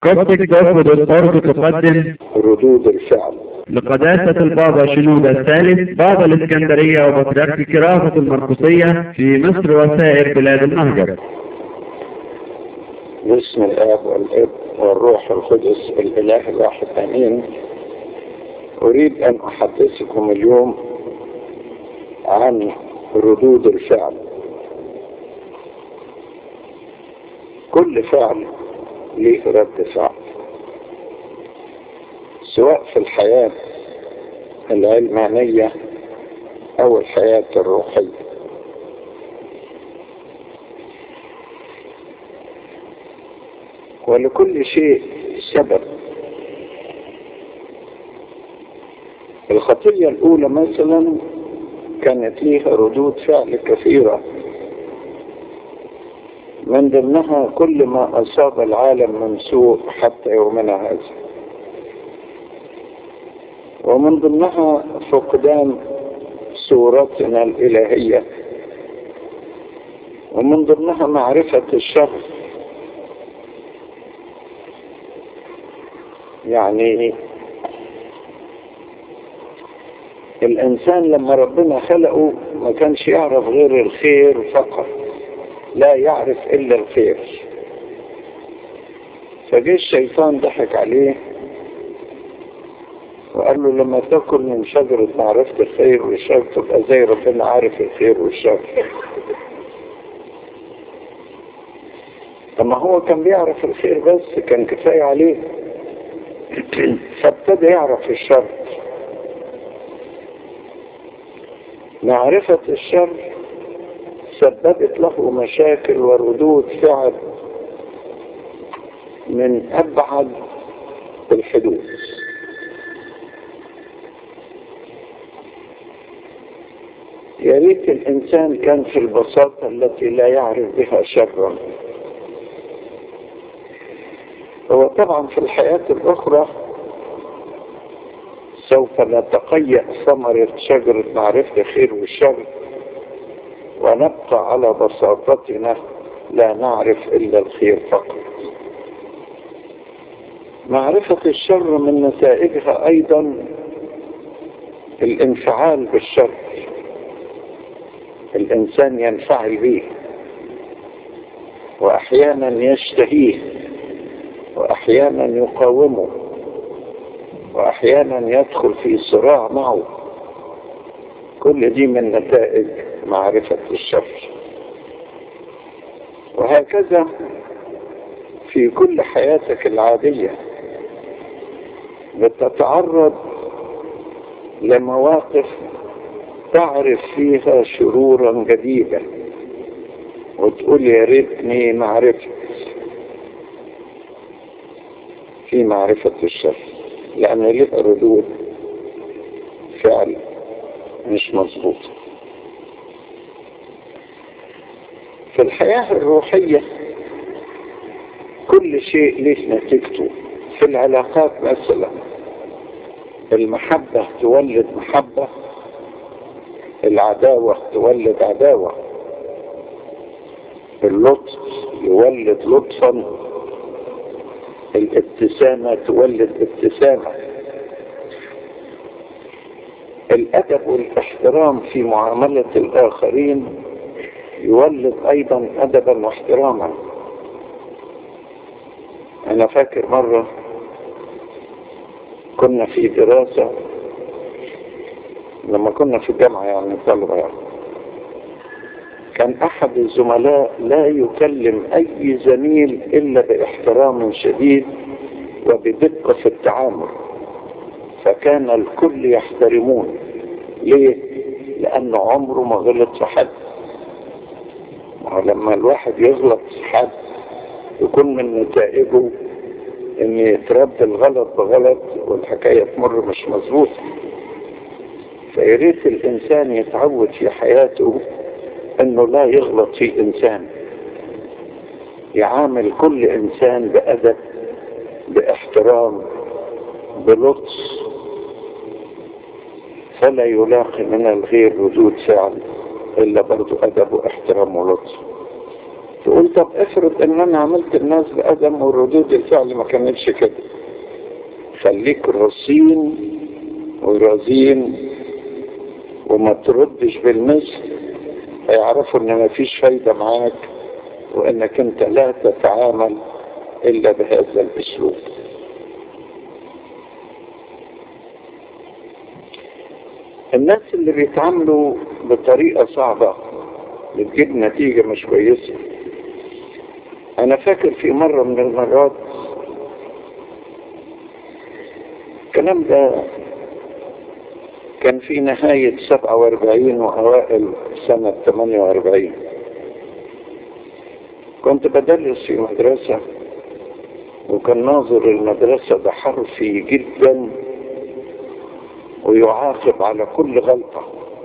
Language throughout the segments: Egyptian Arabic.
قصدك ترفض الطرد تقدم ردود الفعل لقداسة البابا شنودة الثالث بابا الإسكندرية وبطريرك كرافة المرقسية في مصر وسائر بلاد المهجر باسم الاب والاب والروح القدس الاله الواحد امين اريد ان احدثكم اليوم عن ردود الفعل كل فعل ليه رد فعل سواء في الحياة العلمانية او الحياة الروحية ولكل شيء سبب الخطية الأولى مثلا كانت ليها ردود فعل كثيرة من ضمنها كل ما أصاب العالم من سوء حتى يومنا هذا ومن ضمنها فقدان صورتنا الإلهية ومن ضمنها معرفة الشر يعني الإنسان لما ربنا خلقه ما كانش يعرف غير الخير فقط لا يعرف إلا الخير فجه الشيطان ضحك عليه وقال له لما تاكل من شجرة معرفة الخير والشر تبقى زي ربنا عارف الخير والشر طب ما هو كان بيعرف الخير بس كان كفاية عليه فابتدى يعرف الشر معرفة الشر سببت له مشاكل وردود فعل من أبعد الحدود يا ريت الإنسان كان في البساطة التي لا يعرف بها شرا هو طبعا في الحياة الأخرى سوف نتقيأ ثمرة شجرة معرفة الخير والشر ونبقى على بساطتنا لا نعرف إلا الخير فقط معرفة الشر من نتائجها أيضا الانفعال بالشر الإنسان ينفعل به وأحيانا يشتهيه وأحيانا يقاومه وأحيانا يدخل في صراع معه كل دي من نتائج معرفة الشر وهكذا في كل حياتك العادية بتتعرض لمواقف تعرف فيها شرورا جديدة وتقول يا ريتني ما عرفت في معرفة الشر لأن لها ردود فعل مش مظبوط في الحياة الروحية كل شيء له نتيجته في العلاقات مثلا المحبة تولد محبة العداوة تولد عداوة اللطف يولد لطفا الابتسامة تولد ابتسامة الأدب والاحترام في معاملة الآخرين يولد أيضا أدبا واحتراما أنا فاكر مرة كنا في دراسة لما كنا في الجامعة يعني طلبة يعني كان أحد الزملاء لا يكلم أي زميل إلا باحترام شديد وبدقة في التعامل فكان الكل يحترمون ليه؟ لأنه عمره ما غلط في حد ولما الواحد يغلط في حد يكون من نتائجه ان يترد الغلط بغلط والحكاية تمر مش مظبوطة فياريت الانسان يتعود في حياته انه لا يغلط في انسان يعامل كل انسان بادب باحترام بلطف فلا يلاقي من الغير ردود فعل الا برضو ادب واحترام ولطف تقول طب افرض ان انا عملت الناس بأدم وردود الفعل ما كانتش كده خليك رصين ورزين وما تردش بالمثل هيعرفوا ان ما فيش فايدة معاك وانك انت لا تتعامل الا بهذا الاسلوب الناس اللي بيتعاملوا بطريقة صعبة بتجيب نتيجة مش كويسة انا فاكر في مرة من المرات الكلام ده كان في نهاية 47 وأوائل سنة 48 كنت بدرس في مدرسة وكان ناظر المدرسة ده حرفي جدا ويعاقب على كل غلطة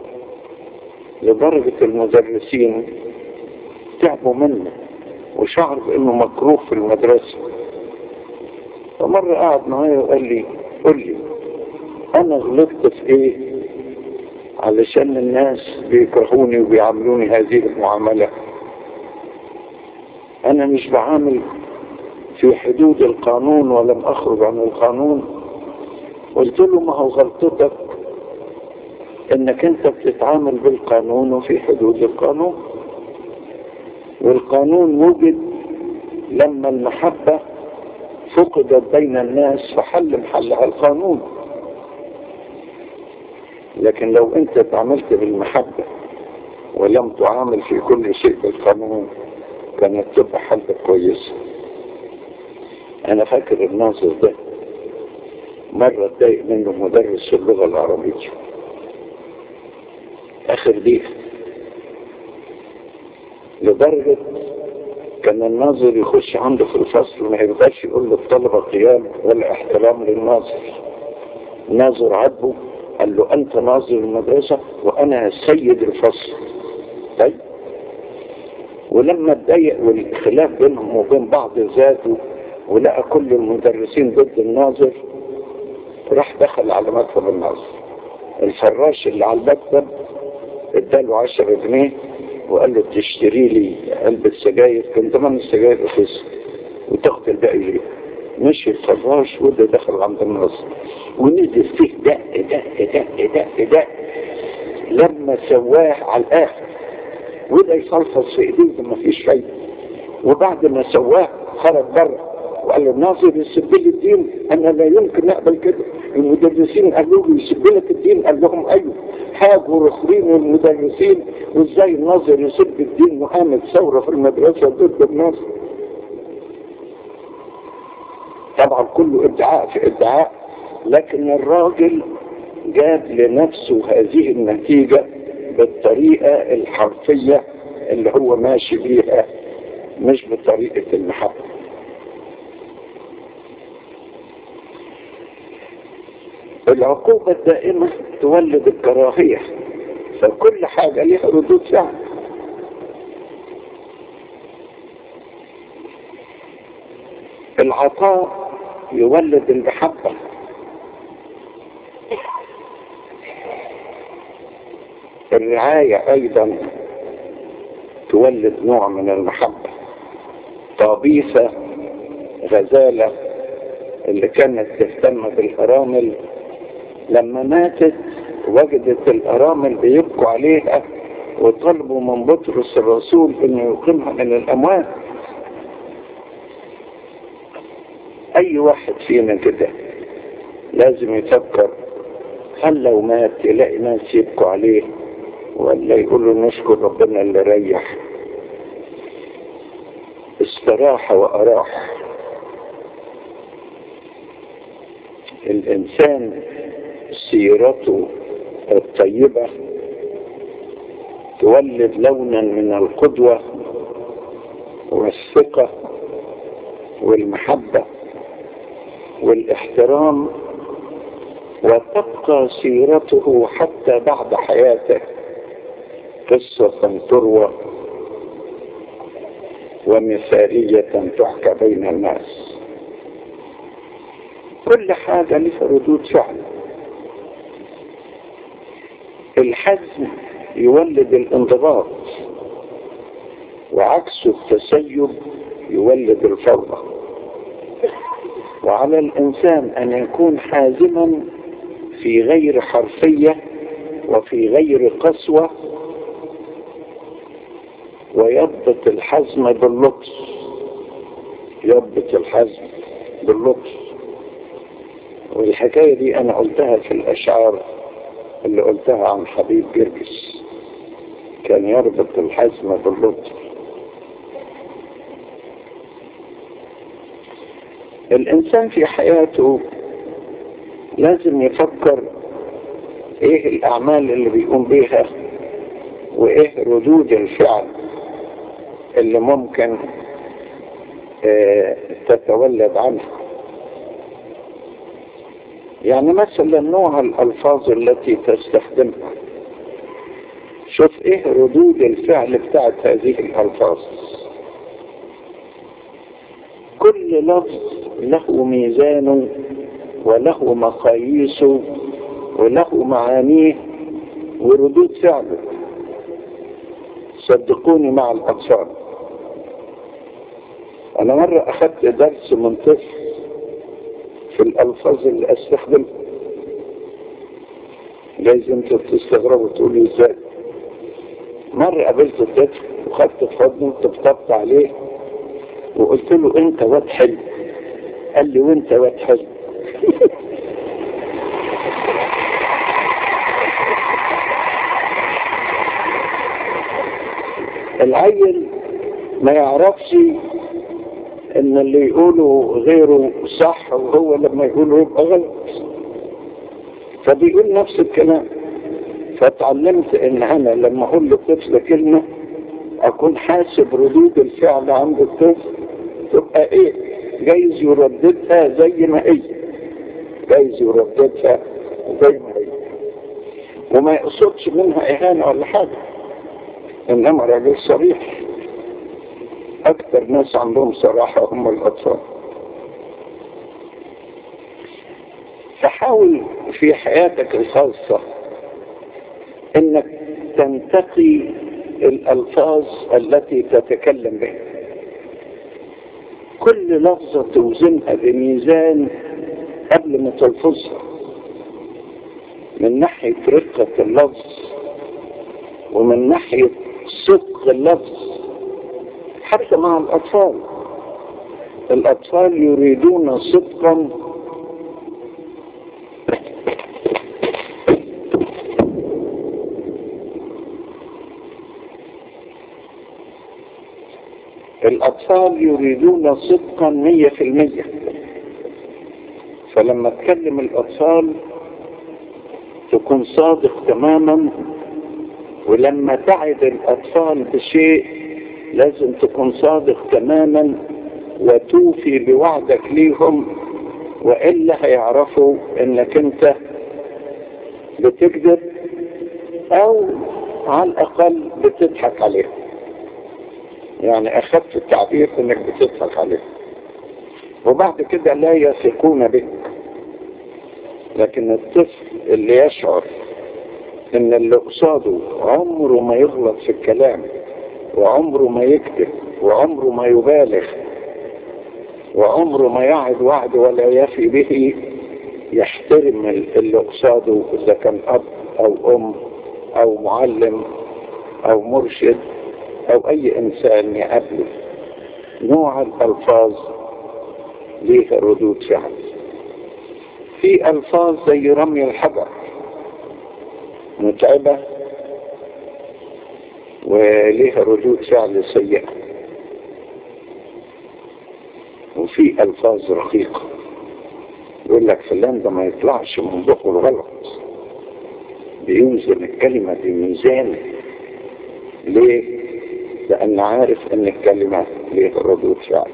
لدرجة المدرسين تعبوا منه وشعر بانه مكروه في المدرسة فمرة قعد معايا وقال لي قل لي انا غلطت في ايه علشان الناس بيكرهوني وبيعاملوني هذه المعاملة انا مش بعامل في حدود القانون ولم اخرج عن القانون قلت له ما هو غلطتك انك انت بتتعامل بالقانون وفي حدود القانون والقانون وجد لما المحبة فقدت بين الناس فحل محلها القانون لكن لو انت تعاملت بالمحبة ولم تعامل في كل شيء بالقانون كانت تبقى حلة كويسة انا فاكر الناظر ده مرة اتضايق منه مدرس في اللغة العربية اخر دي لدرجة كان الناظر يخش عنده في الفصل ما يرضاش يقول للطلبة قيام ولا احترام للناظر الناظر عاتبه قال له انت ناظر المدرسة وانا سيد الفصل طيب ولما اتضايق والخلاف بينهم وبين بعض ذاته ولقى كل المدرسين ضد الناظر راح دخل على مكتب الناظر الفراش اللي على المكتب اداله عشرة جنيه وقال له تشتري لي علبة سجاير كان زمان السجاير رخيصة وتاخد الباقي ليه مشي الفراش وده دخل عند الناظر ونزل فيه دق دق دق دق دق لما سواه على الاخر وده يفلفص في ايديه ما فيش فايده وبعد ما سواه خرج بره وقال له الناظر يسب لي الدين انا لا يمكن اقبل كده المدرسين قالوا له يسب لك الدين قال لهم ايوه حاجوا رخرين المدرسين وازاي الناظر يسب الدين وعامل ثوره في المدرسه ضد الناس طبعا كله ادعاء في ادعاء لكن الراجل جاب لنفسه هذه النتيجة بالطريقة الحرفية اللي هو ماشي بيها مش بطريقة المحبة العقوبة الدائمة تولد الكراهية فكل حاجة لها ردود فعل العطاء يولد المحبة الرعاية أيضا تولد نوع من المحبة طابيسة غزالة اللي كانت تهتم بالأرامل لما ماتت وجدت الأرامل بيبكوا عليها وطلبوا من بطرس الرسول انه يقيمها من الأموات اي واحد فينا كده لازم يفكر هل لو مات يلاقي ناس يبكوا عليه ولا يقولوا نشكر ربنا اللي ريح استراح واراح الانسان سيرته الطيبة تولد لونا من القدوة والثقة والمحبة والاحترام وتبقى سيرته حتى بعد حياته قصة تروى ومثالية تحكى بين الناس كل حاجة لها ردود فعل الحزم يولد الانضباط وعكس التسيب يولد الفوضى وعلى الإنسان أن يكون حازما في غير حرفية وفي غير قسوة ويضبط الحزم باللطف يضبط الحزم باللطف والحكاية دي أنا قلتها في الأشعار اللي قلتها عن حبيب جرجس كان يربط الحزم باللطف الإنسان في حياته لازم يفكر إيه الأعمال اللي بيقوم بيها وإيه ردود الفعل اللي ممكن اه تتولد عنها يعني مثلا نوع الألفاظ التي تستخدمها شوف ايه ردود الفعل بتاعت هذه الألفاظ كل لفظ له ميزانه وله مقاييسه وله معانيه وردود فعله صدقوني مع الأطفال أنا مرة أخذت درس من طفل في الألفاظ اللي أستخدمها جايز انتوا تستغربوا تقولوا ازاي مرة قابلت الطفل وخدت في حضنه وطبطبت عليه وقلت له انت واد حلو قال لي وانت واد حلو العيل ما يعرفش ان اللي يقوله غيره صح وهو لما يقوله يبقى غلط فبيقول نفس الكلام فتعلمت ان انا لما اقول للطفل كلمة اكون حاسب ردود الفعل عند الطفل تبقى ايه جايز يرددها زي ما هي جايز يرددها زي ما هي وما يقصدش منها اهانة ولا حاجة انما راجل صريح اكتر ناس عندهم صراحة هم الاطفال فحاول في حياتك الخاصة انك تنتقي الالفاظ التي تتكلم بها كل لفظة توزنها بميزان قبل ما تلفظها من ناحية رقة اللفظ ومن ناحية صدق اللفظ حتى مع الأطفال الأطفال يريدون صدقا الأطفال يريدون صدقا مية في المية فلما تكلم الأطفال تكون صادق تماما ولما تعد الأطفال بشيء لازم تكون صادق تماما وتوفي بوعدك ليهم وإلا هيعرفوا انك انت بتكذب او على الاقل بتضحك عليهم يعني اخذت التعبير انك بتضحك عليهم وبعد كده لا يثقون بك لكن الطفل اللي يشعر ان اللي قصاده عمره ما يغلط في الكلام وعمره ما يكذب وعمره ما يبالغ وعمره ما يعد وعد ولا يفي به يحترم اللي قصاده اذا كان اب او ام او معلم او مرشد او اي انسان يقابله نوع الالفاظ ليها ردود فعل في الفاظ زي رمي الحجر متعبة وليها ردود فعل سيئة وفي الفاظ رقيقة يقول لك فلان ده ما يطلعش من بقه الغلط بيوزن الكلمة بميزان ليه؟ لأن عارف أن الكلمة ليها ردود فعل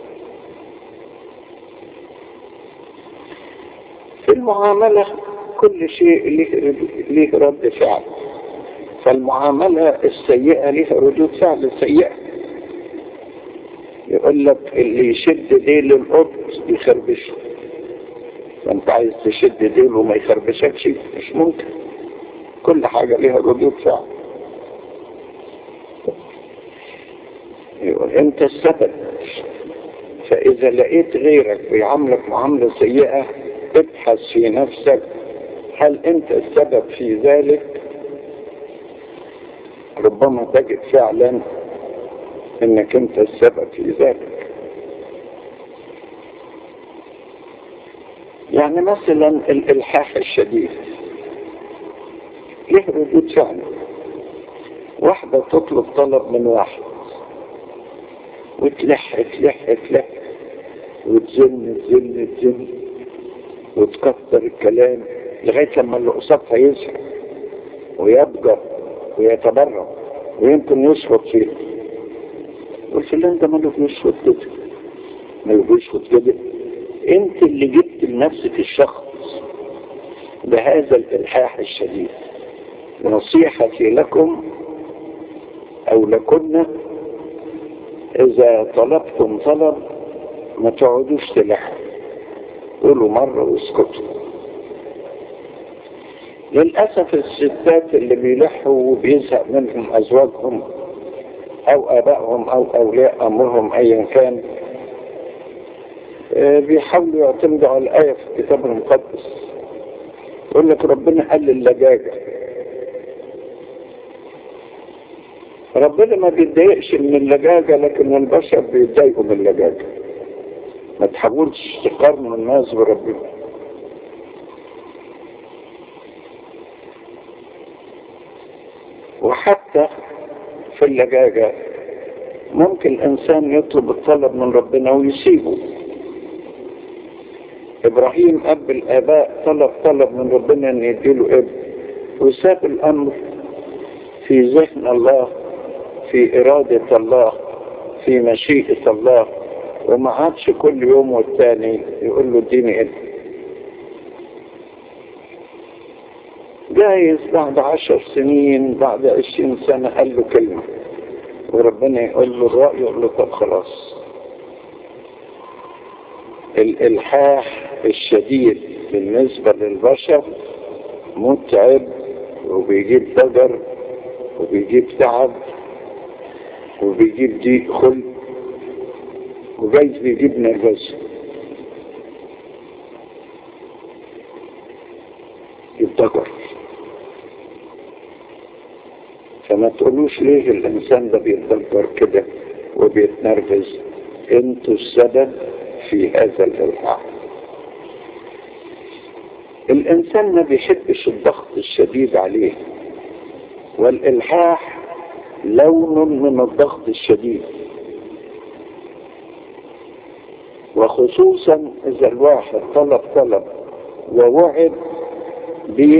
في المعاملة كل شيء له رد فعل فالمعاملة السيئة لها ردود فعل سيئة يقول لك اللي يشد ديل القط يخربشه فانت عايز تشد ديله وما يخربشكش مش ممكن كل حاجة لها ردود فعل انت السبب فاذا لقيت غيرك بيعاملك معاملة سيئة ابحث في نفسك هل انت السبب في ذلك ربما تجد فعلا انك انت السبب في ذلك يعني مثلا الالحاح الشديد له ردود فعل واحدة تطلب طلب من واحد وتلح تلح تلح وتزن تزن تزن وتكتر الكلام لغاية لما اللي قصادها يزهق ويبقى ويتبرع ويمكن يسقط فيه والفلان ده ماله بيسقط كده ماله بيسقط كده انت اللي جبت لنفسك الشخص بهذا الالحاح الشديد نصيحتي لكم او لكن اذا طلبتم طلب ما تقعدوش تلحوا قولوا مرة واسكتوا للأسف الستات اللي بيلحوا وبيزهق منهم أزواجهم أو آبائهم أو أولياء أمرهم أيا كان بيحاولوا يعتمدوا على الآية في الكتاب المقدس يقول لك ربنا قال اللجاجة ربنا ما بيتضايقش من اللجاجة لكن البشر بيتضايقوا من اللجاجة ما تحاولش تقارنوا الناس بربنا وحتى في اللجاجة ممكن الإنسان يطلب الطلب من ربنا ويسيبه إبراهيم أب الآباء طلب طلب من ربنا أن يديله ابن وساب الأمر في ذهن الله في إرادة الله في مشيئة الله وما عادش كل يوم والتاني يقول له اديني ابن جايز بعد عشر سنين بعد عشرين سنة قال له كلمة وربنا يقول له الرأي يقول له طب خلاص الإلحاح الشديد بالنسبة للبشر متعب وبيجيب ضجر وبيجيب تعب وبيجيب ضيق خلق وجايز بيجيب نرفز يتذكر فما تقولوش ليه الانسان ده بيتذكر كده وبيتنرفز انتوا السبب في هذا الالحاح الانسان ما بيحبش الضغط الشديد عليه والالحاح لون من الضغط الشديد وخصوصا اذا الواحد طلب طلب ووعد به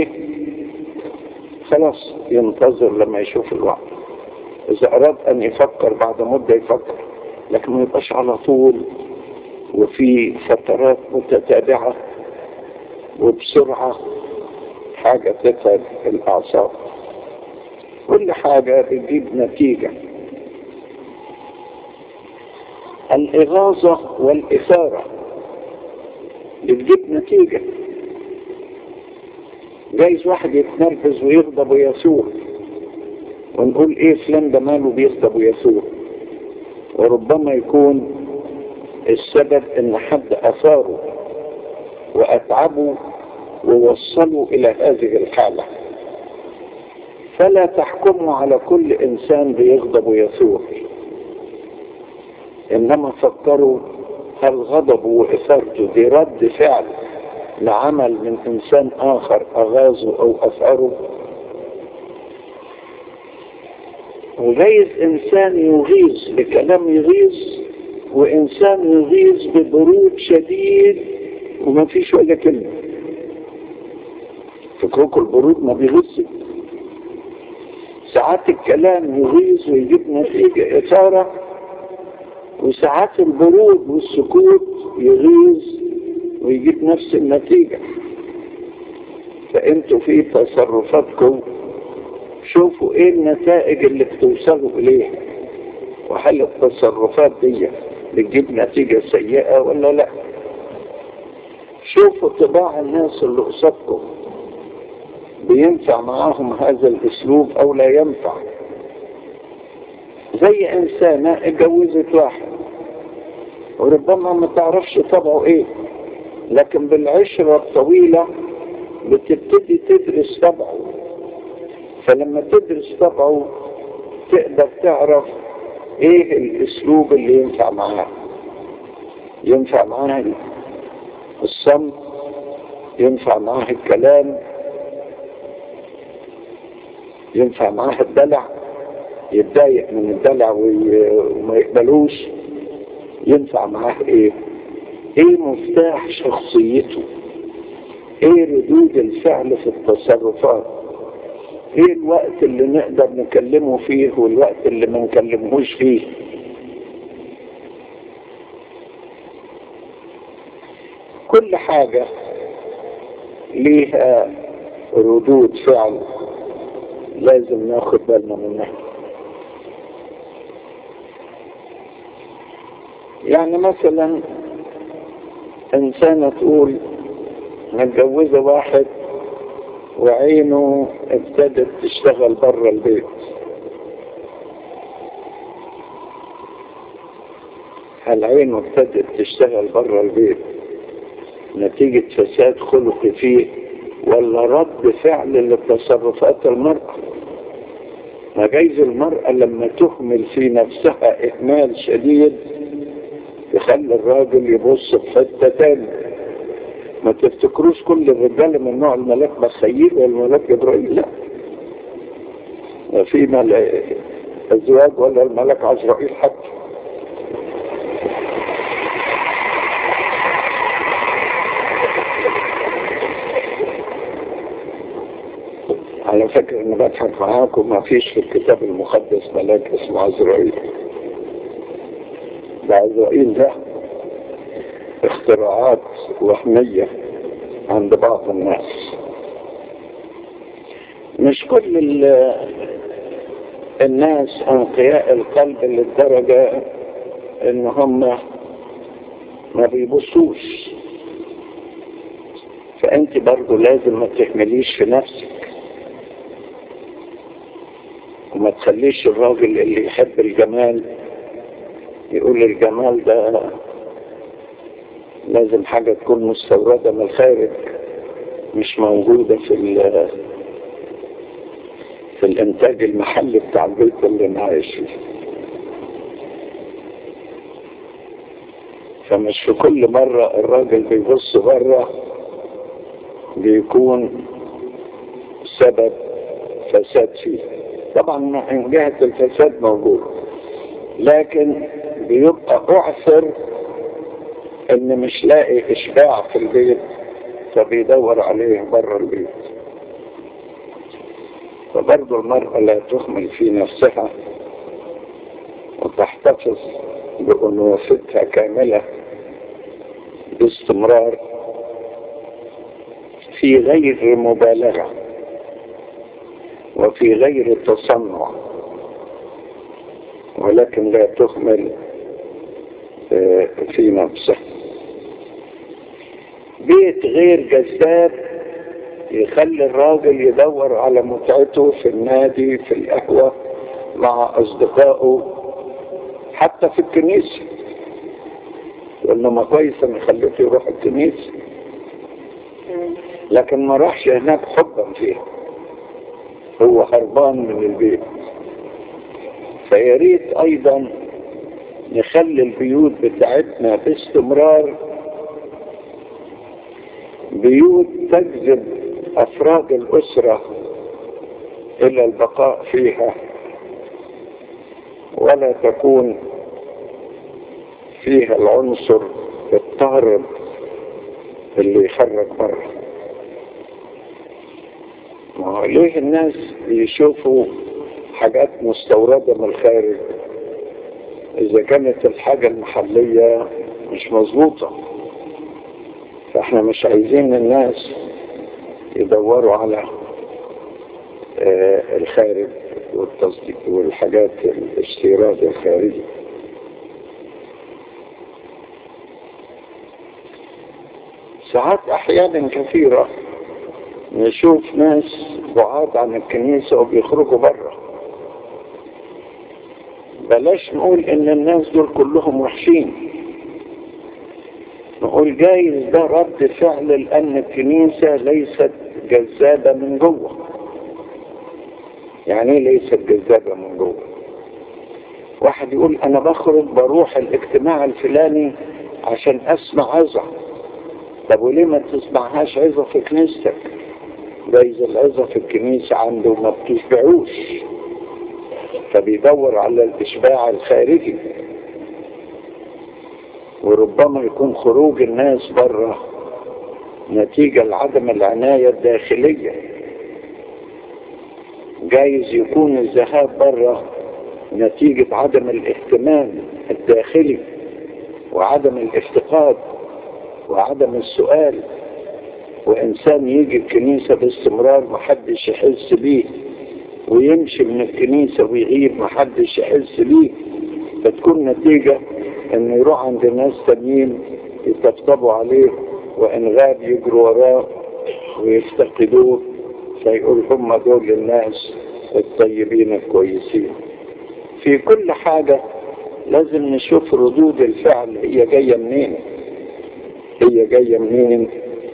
خلاص ينتظر لما يشوف الوعد اذا اراد ان يفكر بعد مدة يفكر لكن ما يبقاش على طول وفي فترات متتابعة وبسرعة حاجة تتعب الأعصاب كل حاجة بتجيب نتيجة الإغاظة والإثارة بتجيب نتيجة جايز واحد يتنرفز ويغضب ويثور ونقول ايه فلان ده ماله بيغضب ويثور وربما يكون السبب ان حد اثاره واتعبه ووصله الى هذه الحالة فلا تحكموا على كل انسان بيغضب ويثور انما فكروا هل غضبه واثارته دي رد فعل لعمل من انسان اخر اغاظه او اثاره وجايز انسان يغيظ بكلام يغيظ وانسان يغيظ ببرود شديد وما فيش ولا كلمة فكركم البرود ما بيغيظش ساعات الكلام يغيظ ويجيب نتيجة إثارة وساعات البرود والسكوت يغيظ ويجيب نفس النتيجة فانتوا في تصرفاتكم شوفوا ايه النتائج اللي بتوصلوا اليها وهل التصرفات دي بتجيب نتيجة سيئة ولا لا شوفوا طباع الناس اللي قصادكم بينفع معاهم هذا الاسلوب او لا ينفع زي انسانة اتجوزت واحد وربما ما تعرفش طبعه ايه لكن بالعشرة الطويلة بتبتدي تدرس طبعه فلما تدرس طبعه تقدر تعرف ايه الاسلوب اللي ينفع معاه ينفع معاه الصمت ينفع معاه الكلام ينفع معاه الدلع يتضايق من الدلع وما يقبلوش ينفع معاه ايه ايه مفتاح شخصيته ايه ردود الفعل في التصرفات ايه الوقت اللي نقدر نكلمه فيه والوقت اللي ما نكلمهوش فيه كل حاجة ليها ردود فعل لازم ناخد بالنا منها يعني مثلا انسانة تقول متجوزة واحد وعينه ابتدت تشتغل بره البيت هل عينه ابتدت تشتغل بره البيت نتيجة فساد خلقي فيه ولا رد فعل لتصرفات المرأة ما جايز المرأة لما تهمل في نفسها إهمال شديد يخلي الراجل يبص في حتة تاني ما تفتكروش كل الرجال من نوع الملاك بخيل والملاك جبرائيل لا ما في ملاك الزواج ولا الملاك عزرائيل حتى على فكرة انا بضحك معاكم ما فيش في الكتاب المقدس ملاك اسمه عزرائيل ده عزرائيل ده اختراعات وهمية عند بعض الناس مش كل الناس انقياء القلب للدرجة ان هم ما بيبصوش فانت برضو لازم ما تهمليش في نفسك وما تخليش الراجل اللي يحب الجمال يقول الجمال ده لازم حاجة تكون مستوردة من الخارج مش موجودة في في الانتاج المحلي بتاع البيت اللي انا عايش فيه فمش في كل مرة الراجل بيبص بره بيكون سبب فساد فيه طبعا من جهة الفساد موجود لكن بيبقى اعثر ان مش لاقي اشباع في البيت فبيدور عليه بره البيت فبرضه المرأة لا تهمل في نفسها وتحتفظ بأنوثتها كاملة باستمرار في غير مبالغة وفي غير تصنع ولكن لا تهمل في نفسه بيت غير جذاب يخلي الراجل يدور على متعته في النادي في القهوة مع أصدقائه حتى في الكنيسة يقول له ما كويس أنا خليته يروح الكنيسة لكن ما راحش هناك حبا فيها هو هربان من البيت فيا ريت أيضا نخلي البيوت بتاعتنا باستمرار بيوت تجذب أفراد الأسرة إلى البقاء فيها ولا تكون فيها العنصر الطارد اللي يخرج بره ما هو ليه الناس يشوفوا حاجات مستوردة من الخارج إذا كانت الحاجة المحلية مش مظبوطة فاحنا مش عايزين الناس يدوروا على آه الخارج والتصديق والحاجات الاستيراد الخارجي ساعات احيانا كثيرة نشوف ناس بعاد عن الكنيسة وبيخرجوا بره بل بلاش نقول ان الناس دول كلهم وحشين نقول جايز ده رد فعل لان الكنيسة ليست جذابة من جوه يعني ايه ليست جذابة من جوه واحد يقول انا بخرج بروح الاجتماع الفلاني عشان اسمع عظة طب وليه ما تسمعهاش عظة في كنيستك جايز العظة في الكنيسة عنده ما بتشبعوش فبيدور على الاشباع الخارجي وربما يكون خروج الناس بره نتيجة لعدم العناية الداخلية جايز يكون الذهاب بره نتيجة عدم الاهتمام الداخلي وعدم الافتقاد وعدم السؤال وإنسان يجي الكنيسة باستمرار محدش يحس بيه ويمشي من الكنيسة ويغيب محدش يحس بيه فتكون نتيجة انه يروح عند ناس تانيين يطبطبوا عليه وان غاب يجروا وراه ويفتقدوه فيقول هم دول الناس الطيبين الكويسين في كل حاجة لازم نشوف ردود الفعل هي جاية منين هي جاية منين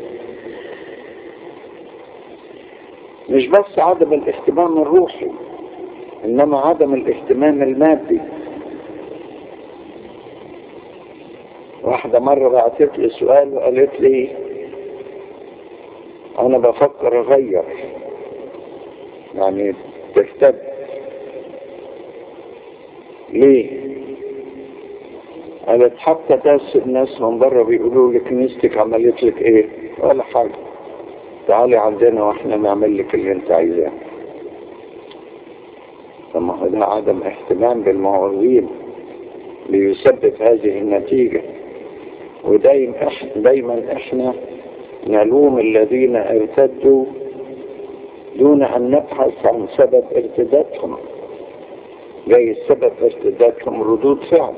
مش بس عدم الاهتمام الروحي انما عدم الاهتمام المادي واحدة مرة بعتت لي سؤال وقالت لي انا بفكر اغير يعني تهتم ليه قالت حتى ناس الناس من بره بيقولوا لي كنيستك عملت لك ايه ولا حاجة تعالي عندنا واحنا نعمل لك اللي انت عايزاه طب ما هو ده عدم اهتمام بالمعوضين ليسبب هذه النتيجة ودايما احنا, دايما احنا نلوم الذين ارتدوا دون ان نبحث عن سبب ارتدادهم جايز سبب ارتدادهم ردود فعل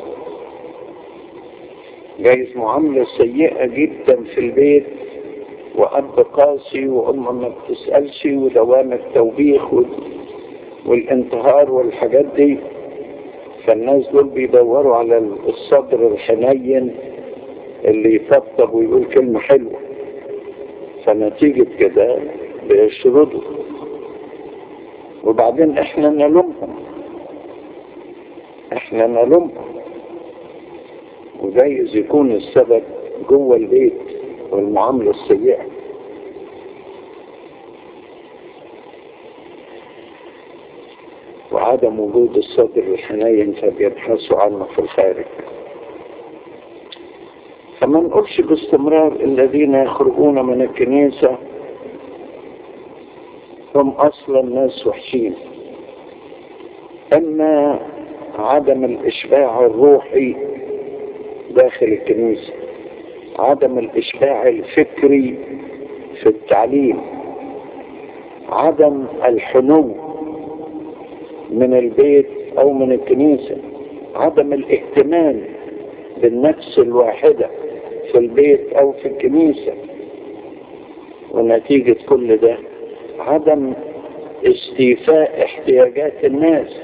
جايز معاملة سيئة جدا في البيت وأب قاسي وأم ما بتسألش ودوام التوبيخ والانتهار والحاجات دي فالناس دول بيدوروا على الصدر الحنين اللي يطبطب ويقول كلمة حلوة فنتيجة كده بيشردوا وبعدين احنا نلومهم احنا نلومهم وجايز يكون السبب جوه البيت والمعاملة السيئة وعدم وجود الصدر الحنين فبيبحثوا عنه في الخارج فما نقولش باستمرار الذين يخرجون من الكنيسة هم أصلا ناس وحشين أما عدم الإشباع الروحي داخل الكنيسة عدم الإشباع الفكري في التعليم عدم الحنو من البيت أو من الكنيسة عدم الاهتمام بالنفس الواحدة في البيت أو في الكنيسة ونتيجة كل ده عدم استيفاء احتياجات الناس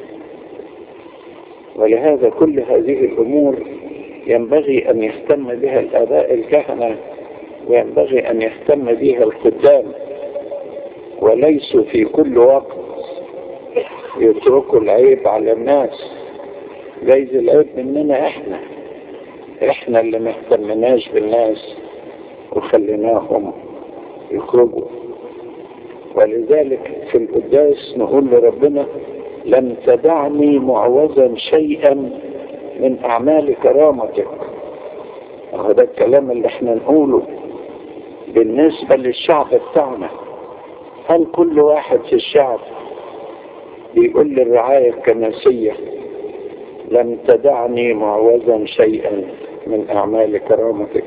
ولهذا كل هذه الأمور ينبغي أن يهتم بها الآباء الكهنة وينبغي أن يهتم بها الخدام وليسوا في كل وقت يتركوا العيب على الناس جايز العيب مننا احنا احنا اللي ما اهتمناش بالناس وخليناهم يخرجوا ولذلك في القداس نقول لربنا لم تدعني معوزا شيئا من اعمال كرامتك هذا الكلام اللي احنا نقوله بالنسبة للشعب بتاعنا هل كل واحد في الشعب بيقول للرعاية الكنسية لم تدعني معوزا شيئا من أعمال كرامتك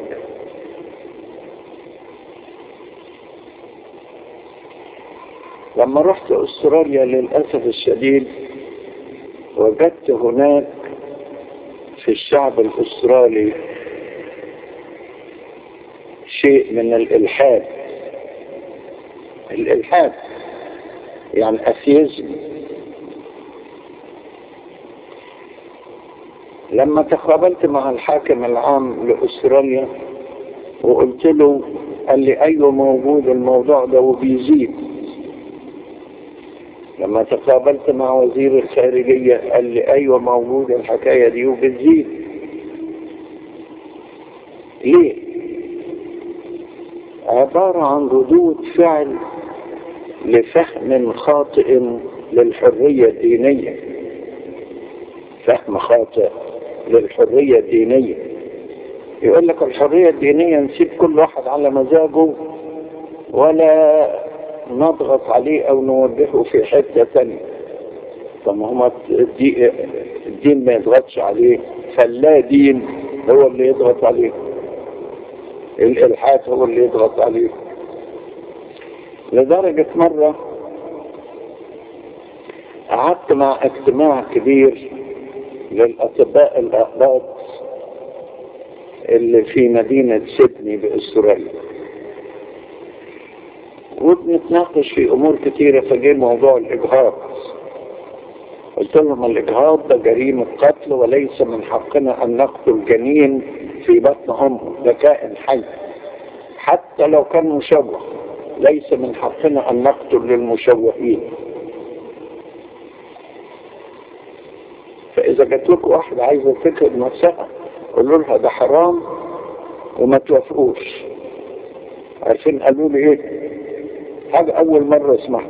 لما رحت أستراليا للأسف الشديد وجدت هناك في الشعب الأسترالي شيء من الإلحاد الإلحاد يعني أثيزم لما تقابلت مع الحاكم العام لأستراليا وقلت له قال لي أيوة موجود الموضوع ده وبيزيد لما تقابلت مع وزير الخارجية قال لي أيوة موجود الحكاية دي وبتزيد ليه؟ عبارة عن ردود فعل لفهم خاطئ للحرية الدينية فهم خاطئ للحرية الدينية يقول لك الحرية الدينية نسيب كل واحد على مزاجه ولا نضغط عليه او نوجهه في حتة تانية طب ما هو الدين ما يضغطش عليه فلا دين هو اللي يضغط عليه الالحاد هو اللي يضغط عليه لدرجة مرة قعدت مع اجتماع كبير للأطباء الأقباط اللي في مدينة سيدني بأستراليا وبنتناقش في أمور كثيرة فجاء موضوع الإجهاض قلت لهم الإجهاض ده جريمة قتل وليس من حقنا أن نقتل جنين في بطن أمه ده كائن حي حتى لو كان مشوه ليس من حقنا أن نقتل للمشوهين فإذا جات لكم واحدة عايزة تكتب نفسها قولوا لها ده حرام وما توافقوش عارفين قالوا لي ايه حاجة أول مرة اسمعها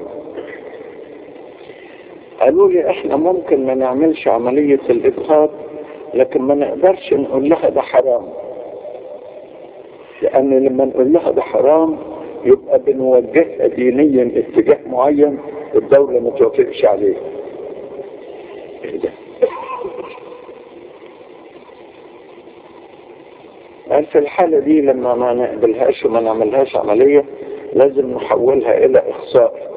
قالوا لي احنا ممكن ما نعملش عملية الإجهاض لكن ما نقدرش نقول لها ده حرام لأن لما نقول لها ده حرام يبقى بنوجهها دينيا اتجاه معين الدولة ما توافقش عليه ايه ده قال في الحالة دي لما ما نقبلهاش وما نعملهاش عملية لازم نحولها إلى إخصاء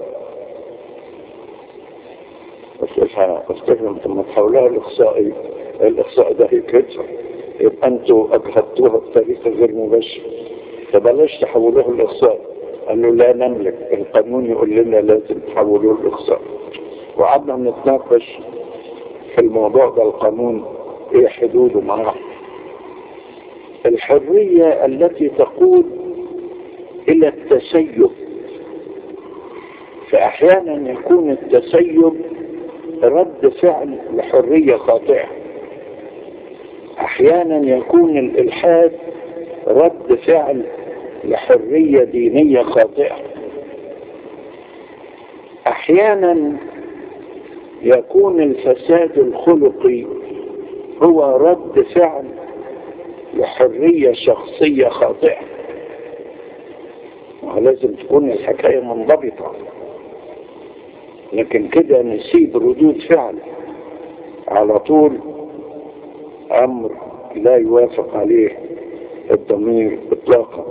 أسألها أفتكر لما تحولها الإخصائي الإخصاء ده هيكتر يبقى أنتوا أجهدتوها بطريقة غير مباشرة فبلاش تحولوها الإخصاء قال له لا نملك القانون يقول لنا لازم تحولوه الإخصاء وقعدنا نتناقش في الموضوع ده القانون ايه حدوده معاه الحرية التي تقود إلى التسيب فأحيانا يكون التسيب رد فعل لحرية خاطئة أحيانا يكون الإلحاد رد فعل لحرية دينية خاطئة أحيانا يكون الفساد الخلقي هو رد فعل لحرية شخصية خاطئة ولازم تكون الحكاية منضبطة لكن كده نسيب ردود فعل على طول أمر لا يوافق عليه الضمير إطلاقا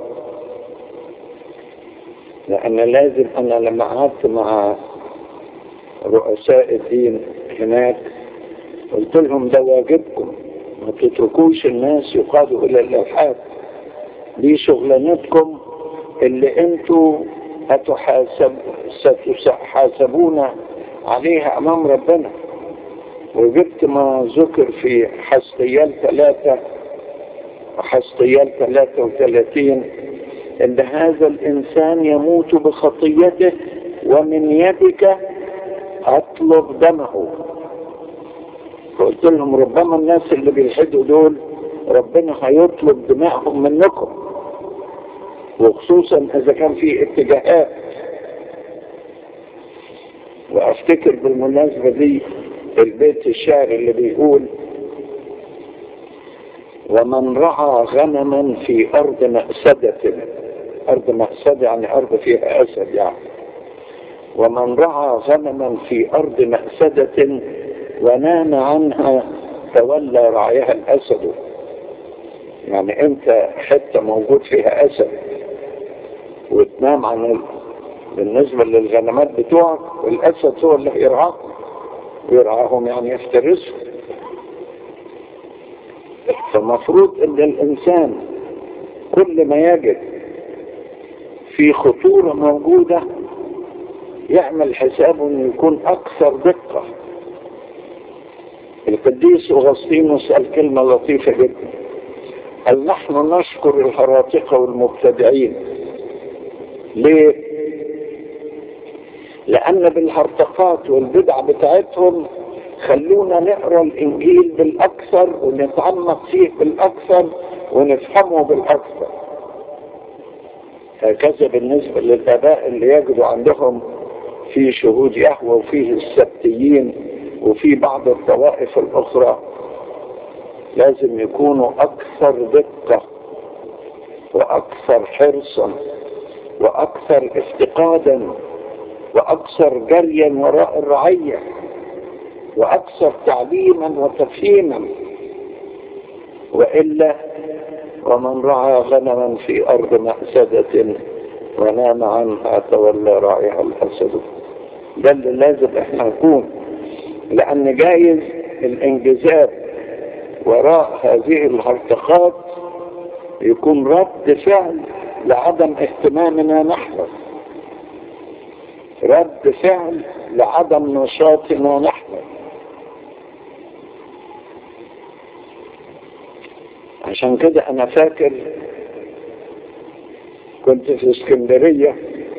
لأن لازم أنا لما قعدت مع رؤساء الدين هناك قلت لهم ده واجبكم ما تتركوش الناس يقادوا الى الالحاد دي شغلانتكم اللي انتوا هتحاسب ستحاسبون عليها امام ربنا وجبت ما ذكر في حسقيال ثلاثة وحسقيال ثلاثة وثلاثين ان هذا الانسان يموت بخطيته ومن يدك اطلب دمه فقلت لهم ربما الناس اللي بيلحدوا دول ربنا هيطلب دماءهم منكم وخصوصا اذا كان في اتجاهات وافتكر بالمناسبة دي البيت الشعر اللي بيقول ومن رعى غنما في ارض مأسدة ارض مأسدة يعني ارض فيها اسد يعني ومن رعى غنما في ارض مأسدة ونام عنها تولى رعيها الاسد يعني انت حتة موجود فيها اسد وتنام عن ال... بالنسبة للغنمات بتوعك والاسد هو اللي يرعاهم ويرعاهم يعني يفترسهم فمفروض ان الانسان كل ما يجد في خطورة موجودة يعمل حسابه انه يكون اكثر دقة القديس أغسطينوس قال كلمة لطيفة جدا قال نحن نشكر الهراطقة والمبتدعين ليه؟ لأن بالهرطقات والبدع بتاعتهم خلونا نقرا الإنجيل بالأكثر ونتعمق فيه بالأكثر ونفهمه بالأكثر هكذا بالنسبة للآباء اللي يجدوا عندهم في شهود يهوى وفيه السبتيين وفي بعض الطوائف الأخرى لازم يكونوا أكثر دقة وأكثر حرصا وأكثر افتقادا وأكثر جريا وراء الرعية وأكثر تعليما وتفهيما وإلا ومن رعى غنما في أرض مأسدة ونام عنها تولى راعيها الأسد ده اللي لازم احنا نكون لأن جايز الانجازات وراء هذه الهرطقات يكون رد فعل لعدم اهتمامنا نحن رد فعل لعدم نشاطنا نحن عشان كده انا فاكر كنت في اسكندرية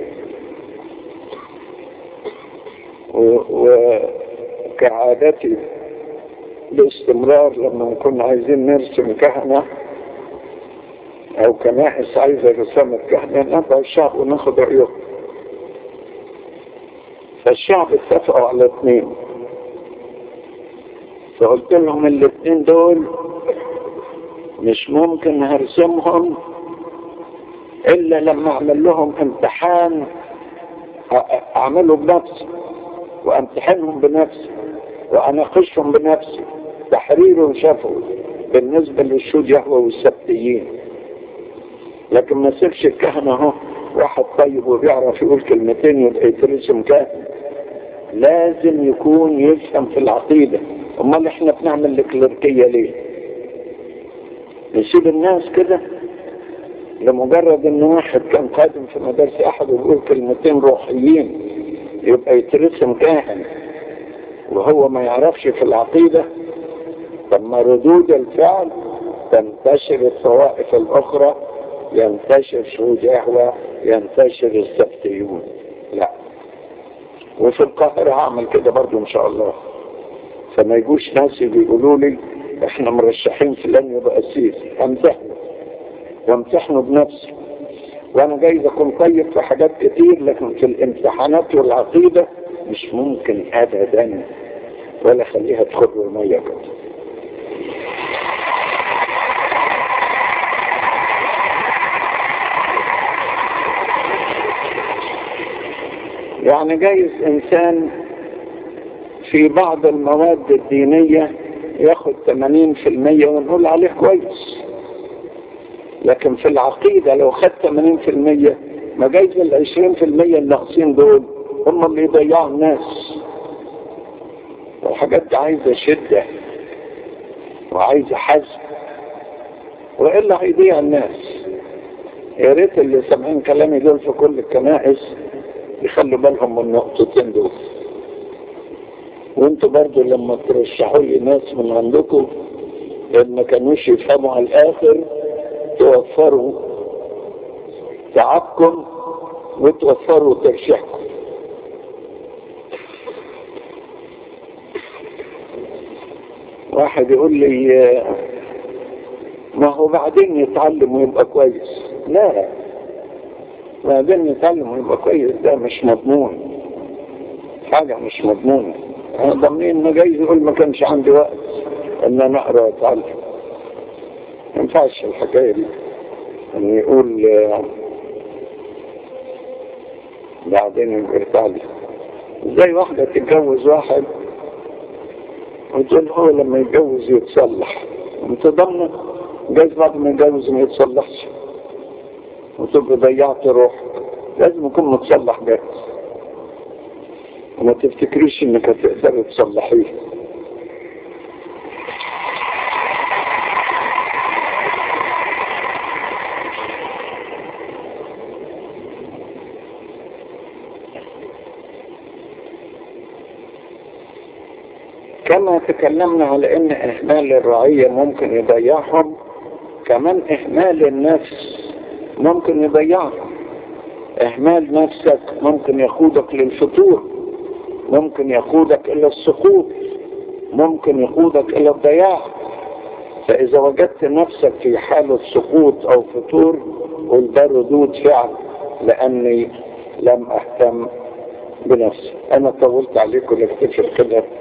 وكعادتي باستمرار لما كنا عايزين نرسم كهنة او كنائس عايزة رسامة كهنة نبع الشعب وناخد رأيهم فالشعب اتفقوا على اثنين فقلت لهم الاثنين دول مش ممكن هرسمهم الا لما اعمل لهم امتحان اعمله بنفسي وامتحنهم بنفسي واناقشهم بنفسي تحرير شفوي بالنسبة للشهود يهوى والسبتيين لكن ما سيبش الكهنة اهو واحد طيب وبيعرف يقول كلمتين يبقى يترسم كاهن لازم يكون يفهم في العقيدة امال احنا بنعمل الكليركية ليه نسيب الناس كده لمجرد ان واحد كان قادم في مدارس احد ويقول كلمتين روحيين يبقى يترسم كاهن وهو ما يعرفش في العقيدة طب ما ردود الفعل تنتشر الطوائف الاخرى ينتشر شهود يهوى ينتشر السبتيون لا وفي القاهرة هعمل كده برضو ان شاء الله فما يجوش ناس يقولوا لي احنا مرشحين فلان يبقى قسيس امتحنه وامتحنه بنفسي وانا جايز اكون طيب في حاجات كتير لكن في الامتحانات والعقيدة مش ممكن ابدا ولا خليها تخر المية كده يعني جايز انسان في بعض المواد الدينية ياخد 80% ونقول عليه كويس لكن في العقيدة لو خد 80% ما جايز ال 20% الناقصين دول هم اللي يضيعوا الناس والحاجات دي عايزة شدة وعايزة حزم وإلا هيضيع الناس يا ريت اللي سامعين كلامي دول في كل الكنائس يخلوا بالهم من النقطتين دول وانتوا برضو لما ترشحوا لي ناس من عندكم اللي ما كانوش يفهموا على الاخر توفروا تعبكم وتوفروا ترشيحكم واحد يقول لي ما هو بعدين يتعلم ويبقى كويس لا بعدين يتعلم ويبقى كويس ده مش مضمون حاجة مش مضمونة انا ضمنين ما جايز يقول ما كانش عندي وقت ان انا اقرا واتعلم ما ينفعش الحكايه دي ان يقول بعدين يبقى يتعلم زي واحدة تتجوز واحد وتقول هو لما يتجوز يتصلح انت ضمنك جايز بعد ما يتجوز ما يتصلحش وتبقى ضيعت روحك لازم يكون متصلح جاهز وما تفتكريش انك هتقدر تصلحيه كما تكلمنا على ان اهمال الرعية ممكن يضيعهم كمان اهمال النفس ممكن يضيعهم اهمال نفسك ممكن يقودك للفتور ممكن يقودك الى السقوط ممكن يقودك الى الضياع فاذا وجدت نفسك في حالة سقوط او فتور قل ده ردود فعل لاني لم اهتم بنفسي انا طولت عليكم اكتشف كده